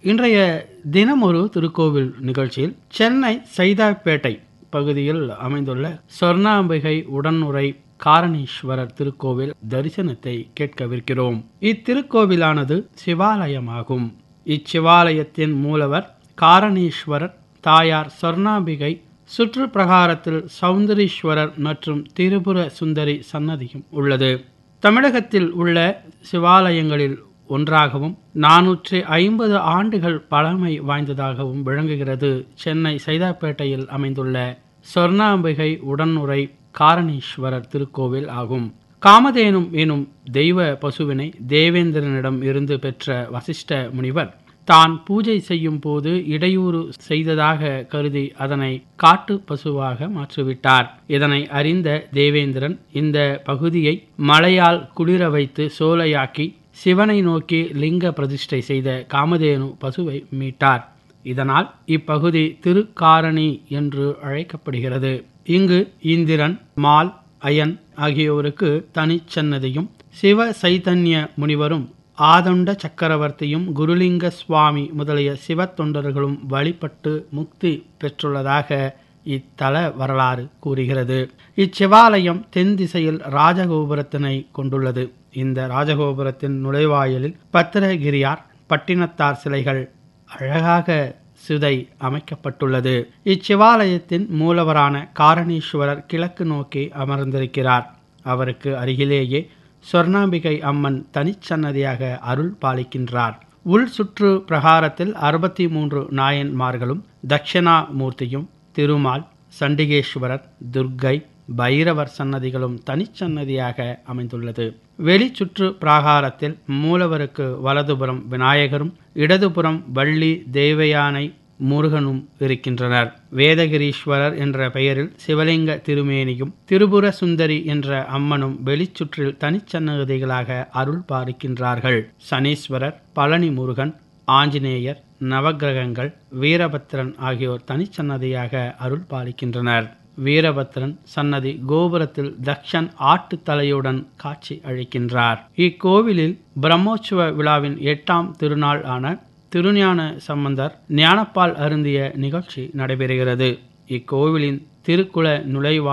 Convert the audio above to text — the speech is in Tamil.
இன்றைய தினமொரு திருக்கோவில் நிகழ்ச்சியில் சென்னை சைதாப்பேட்டை பகுதியில் அமைந்துள்ள சொர்ணாம்பிகை உடனுரை காரணீஸ்வரர் திருக்கோவில் தரிசனத்தை கேட்கவிருக்கிறோம் இத்திருக்கோவிலானது சிவாலயமாகும் இச்சிவாலயத்தின் மூலவர் காரணீஸ்வரர் தாயார் சொர்ணாம்பிகை சுற்று பிரகாரத்தில் சௌந்தரீஸ்வரர் மற்றும் திரிபுர சுந்தரி சன்னதியும் உள்ளது தமிழகத்தில் உள்ள சிவாலயங்களில் ஒன்றாகவும் நானூற்றி ஐம்பது ஆண்டுகள் பழமை வாய்ந்ததாகவும் விளங்குகிறது சென்னை சைதாப்பேட்டையில் அமைந்துள்ள சொர்ணாம்பிகை உடனுரை காரணீஸ்வரர் திருக்கோவில் ஆகும் காமதேனும் எனும் தெய்வ பசுவினை தேவேந்திரனிடம் இருந்து பெற்ற வசிஷ்ட முனிவர் தான் பூஜை செய்யும் போது இடையூறு செய்ததாக கருதி அதனை காட்டு பசுவாக மாற்றிவிட்டார் இதனை அறிந்த தேவேந்திரன் இந்த பகுதியை மழையால் குளிர வைத்து சோலையாக்கி சிவனை நோக்கி லிங்க பிரதிஷ்டை செய்த காமதேனு பசுவை மீட்டார் இதனால் இப்பகுதி திருக்காரணி என்று அழைக்கப்படுகிறது இங்கு இந்திரன் மால் அயன் ஆகியோருக்கு தனிச்சன்னதியும் சிவ சைதன்ய முனிவரும் ஆதண்ட சக்கரவர்த்தியும் குருலிங்க சுவாமி முதலிய சிவ தொண்டர்களும் வழிபட்டு முக்தி பெற்றுள்ளதாக இத்தல வரலாறு கூறுகிறது இச்சிவாலயம் தென் திசையில் ராஜகோபுரத்தினை கொண்டுள்ளது இந்த ராஜகோபுரத்தின் நுழைவாயிலில் பத்திரகிரியார் பட்டினத்தார் சிலைகள் அழகாக சிதை அமைக்கப்பட்டுள்ளது இச்சிவாலயத்தின் மூலவரான காரணீஸ்வரர் கிழக்கு நோக்கி அமர்ந்திருக்கிறார் அவருக்கு அருகிலேயே சொர்ணாம்பிகை அம்மன் தனிச்சன்னதியாக அருள் பாலிக்கின்றார் உள் சுற்று பிரகாரத்தில் அறுபத்தி மூன்று நாயன்மார்களும் தட்சிணாமூர்த்தியும் திருமால் சண்டிகேஸ்வரர் துர்க்கை பைரவர் சன்னதிகளும் தனிச்சன்னதியாக அமைந்துள்ளது வெளிச்சுற்று பிராகாரத்தில் மூலவருக்கு வலதுபுறம் விநாயகரும் இடதுபுறம் வள்ளி தேவயானை முருகனும் இருக்கின்றனர் வேதகிரீஸ்வரர் என்ற பெயரில் சிவலிங்க திருமேனியும் திரிபுர சுந்தரி என்ற அம்மனும் வெளிச்சுற்றில் தனிச்சன்னதிகளாக அருள் பாலிக்கின்றார்கள் சனீஸ்வரர் பழனி முருகன் ஆஞ்சநேயர் நவகிரகங்கள் வீரபத்திரன் ஆகியோர் தனிச்சன்னதியாக அருள் பாலிக்கின்றனர் வீரபத்ரன் சன்னதி கோபுரத்தில் தக்ஷன் ஆட்டு தலையுடன் காட்சி அளிக்கின்றார் இக்கோவிலில் பிரம்மோற்சவ விழாவின் எட்டாம் திருநாள் ஆன திருஞான சம்பந்தர் ஞானப்பால் அருந்திய நிகழ்ச்சி நடைபெறுகிறது இக்கோவிலின் திருக்குள நுழைவா